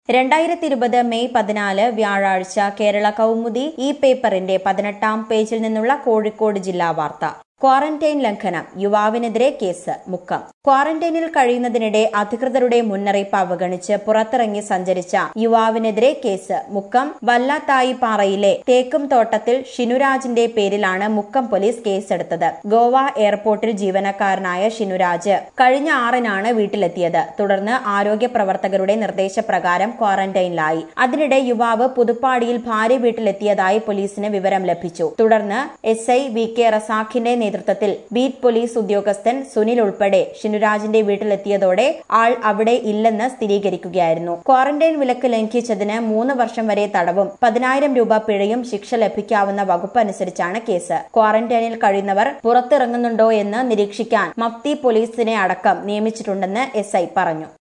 രണ്ടായിരത്തി ഇരുപത് മെയ് പതിനാല് വ്യാഴാഴ്ച കേരള കൗമുദി ഈ പേപ്പറിന്റെ പതിനെട്ടാം പേജിൽ നിന്നുള്ള കോഴിക്കോട് ജില്ലാ വാർത്ത ക്വാറന്റൈൻ ലംഘനം യുവാവിനെതിരെ കേസ് മുക്കം ക്വാറന്റൈനിൽ കഴിയുന്നതിനിടെ അധികൃതരുടെ മുന്നറിയിപ്പ് അവഗണിച്ച് പുറത്തിറങ്ങി സഞ്ചരിച്ച യുവാവിനെതിരെ കേസ് മുക്കം വല്ലാത്തായി പാറയിലെ തേക്കും തോട്ടത്തിൽ ഷിനുരാജിന്റെ പേരിലാണ് മുക്കം പോലീസ് കേസെടുത്തത് ഗോവ എയർപോർട്ടിൽ ജീവനക്കാരനായ ഷിനുരാജ് കഴിഞ്ഞ ആറിനാണ് വീട്ടിലെത്തിയത് തുടർന്ന് ആരോഗ്യ പ്രവർത്തകരുടെ നിർദ്ദേശപ്രകാരം ക്വാറന്റൈനിലായി അതിനിടെ യുവാവ് പുതുപ്പാടിയിൽ ഭാര്യ വീട്ടിലെത്തിയതായി പോലീസിന് വിവരം ലഭിച്ചു തുടർന്ന് എസ് ഐ വി കെ റസാഖിന്റെ നേതൃത്വത്തിൽ ബീറ്റ് പോലീസ് ഉദ്യോഗസ്ഥൻ സുനിൽ ഉൾപ്പെടെ ഷിനുരാജിന്റെ വീട്ടിലെത്തിയതോടെ ആൾ അവിടെ ഇല്ലെന്ന് സ്ഥിരീകരിക്കുകയായിരുന്നു ക്വാറന്റൈൻ വിലക്ക് ലംഘിച്ചതിന് മൂന്ന് വർഷം വരെ തടവും പതിനായിരം രൂപ പിഴയും ശിക്ഷ ലഭിക്കാവുന്ന വകുപ്പ് അനുസരിച്ചാണ് കേസ് ക്വാറന്റൈനിൽ കഴിയുന്നവർ പുറത്തിറങ്ങുന്നുണ്ടോ എന്ന് നിരീക്ഷിക്കാൻ മഫ്തി പോലീസിനെ അടക്കം നിയമിച്ചിട്ടുണ്ടെന്ന് എസ് പറഞ്ഞു